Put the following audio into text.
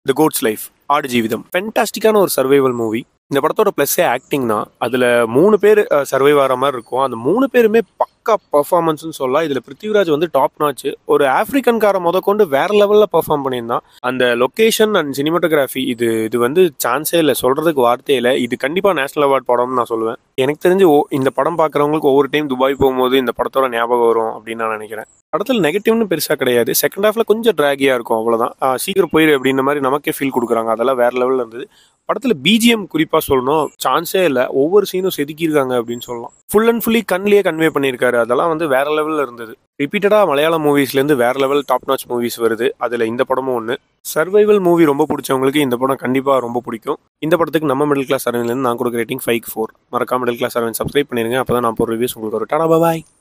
த quotes life ஆடு ஜீவிதம் ஃபென்டாஸ்டிக்கான ஒரு சர்வைவல் மூவி இந்த படத்தோட ப்ளஸ்ஸே ஆக்டிங்னா அதில் மூணு பேர் சர்வைவ் ஆகிற மாதிரி இருக்கும் அந்த மூணு பேருமே பக்கா பர்ஃபார்மன்ஸ்னு சொல்லலாம் இதில் பிருத்திவிராஜ் வந்து டாப் நாச்சு ஒரு ஆஃப்ரிக்கன்கார முத கொண்டு வேற லெவலில் பர்ஃபார்ம் பண்ணியிருந்தான் அந்த லொக்கேஷன் அண்ட் சினிமாட்டோகிராஃபி இது இது வந்து சான்ஸே இல்லை சொல்கிறதுக்கு வார்த்தையே இல்லை இது கண்டிப்பாக நேஷனல் அவார்ட் படம்னு நான் சொல்லுவேன் எனக்கு தெரிஞ்சு ஓ இந்த படம் பார்க்குறவங்களுக்கு ஒவ்வொரு டைம் துபாய் போகும்போது இந்த படத்தோட ஞாபகம் வரும் அப்படின்னு நான் நினைக்கிறேன் படத்தில் நெகட்டிவ்னு பெருசாக கிடையாது செகண்ட் ஹாஃப்ல கொஞ்சம் ட்ராகியாக இருக்கும் அவ்வளோதான் சீக்கிரம் போயிரு அப்படின்ற மாதிரி நமக்கே ஃபீல் கொடுக்குறாங்க அதெல்லாம் வேற லெவலில் இருந்தது படத்தில் பிஜிஎம் குறிப்பாக சொல்லணும் சான்ஸே இல்லை ஒவ்வொரு சீனும் செதுக்கியிருக்காங்க அப்படின்னு சொல்லலாம் ஃபுல் அண்ட் ஃபுல்லி கண்ணிலேயே கன்வே பண்ணியிருக்காரு அதெல்லாம் வந்து வேற லெவலில் இருந்தது ரிப்பீட்டடாக மலையாள மூவிஸ்லேருந்து வேற லெவல் டாப் நாச் மூவிஸ் வருது அதில் இந்த படமும் ஒன்று சர்வைவல் மூவி ரொம்ப பிடிச்சவங்களுக்கு இந்த படம் கண்டிப்பாக ரொம்ப பிடிக்கும் இந்த படத்துக்கு நம்ம மிடில் கிளாஸ் அரவிந்த்லேருந்து நான் கொடுக்குற ரேட்டிங் ஃபைவ் ஃபோர் மறக்காம மிடில் கிளாஸ் அரவிந்த் சப்ஸ்கிரைப் பண்ணிருங்க அப்போ தான் நான் போகிற ரிவ்யூஸ் உங்களுக்கு ஒரு டாடா பாய்